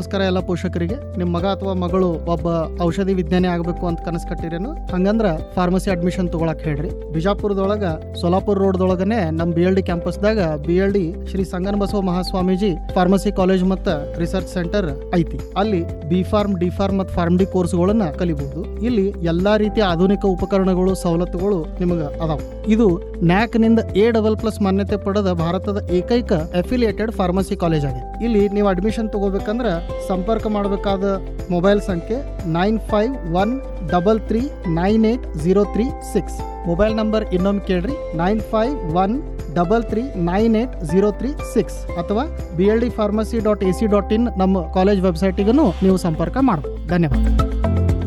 ನಮಸ್ಕಾರ ಎಲ್ಲ ಪೋಷಕರಿಗೆ ನಿಮ್ಮ ಮಗ ಅಥವಾ ಮಗಳು ಒಬ್ಬ ಔಷಧಿ ವಿಜ್ಞಾನಿ ಆಗಬೇಕು ಅಂತ ಕನಸು ಕಟ್ಟಿರೇನು ಹಂಗಂದ್ರ ಫಾರ್ಮಸಿ ಅಡ್ಮಿಷನ್ ತಗೊಳಕ್ ಹೇಳ್ರಿ ಬಿಜಾಪುರದೊಳಗ ಸೋಲಾಪುರ ರೋಡ್ದೊಳಗನೆ ನಮ್ಮ ಬಿ ಎಲ್ ಡಿ ಕ್ಯಾಂಪಸ್ದಾಗ B L D Shri Sangana Basava Mahaswamiji pharmacy college ಮತ್ತು ರಿಸರ್ಚ್ ಸೆಂಟರ್ ಐತಿ ಅಲ್ಲಿ ಬಿ ಫಾರ್ಮ್ ಡಿ ಫಾರ್ಮ್ ಮತ್ತು ಫಾರ್ಮ್ ಡಿ ಕೋರ್ಸ್ಗಳನ್ನ ಕಲಿಬಹುದು ಇಲ್ಲಿ ಎಲ್ಲಾ ರೀತಿಯ ಆಧುನಿಕ ಉಪಕರಣಗಳು ಸವಲತ್ತುಗಳು ನಿಮಗೆ ಅದಾವ ಇದು ನ್ಯಾಕ್ ನಿಂದ ಎ ಡಬಲ್ ಪ್ಲಸ್ ಮಾನ್ಯತೆ ಪಡೆದ ಭಾರತದ ಏಕೈಕ ಅಫಿಲಿಯೇಟೆಡ್ ಫಾರ್ಮಸಿ ಕಾಲೇಜ್ ಆಗಿದೆ ಇಲ್ಲಿ ನೀವು ಅಡ್ಮಿಷನ್ ತಗೋಬೇಕಂದ್ರೆ ಸಂಪರ್ಕ ಮಾಡಬೇಕಾದ ಮೊಬೈಲ್ ಸಂಖ್ಯೆ nine five one double three nine eight zero three six mobile number ಇನ್ನೊಮ್ಮೆ ಕೇಳ್ರಿ nine five one double three nine eight zero three six ಅಥವಾ B L D pharmacy dot A C dot in ನಮ್ಮ college ವೆಬ್ಸೈಟಿಗೂ ನೀವು ಸಂಪರ್ಕ ಮಾಡಬಹುದು ಧನ್ಯವಾದ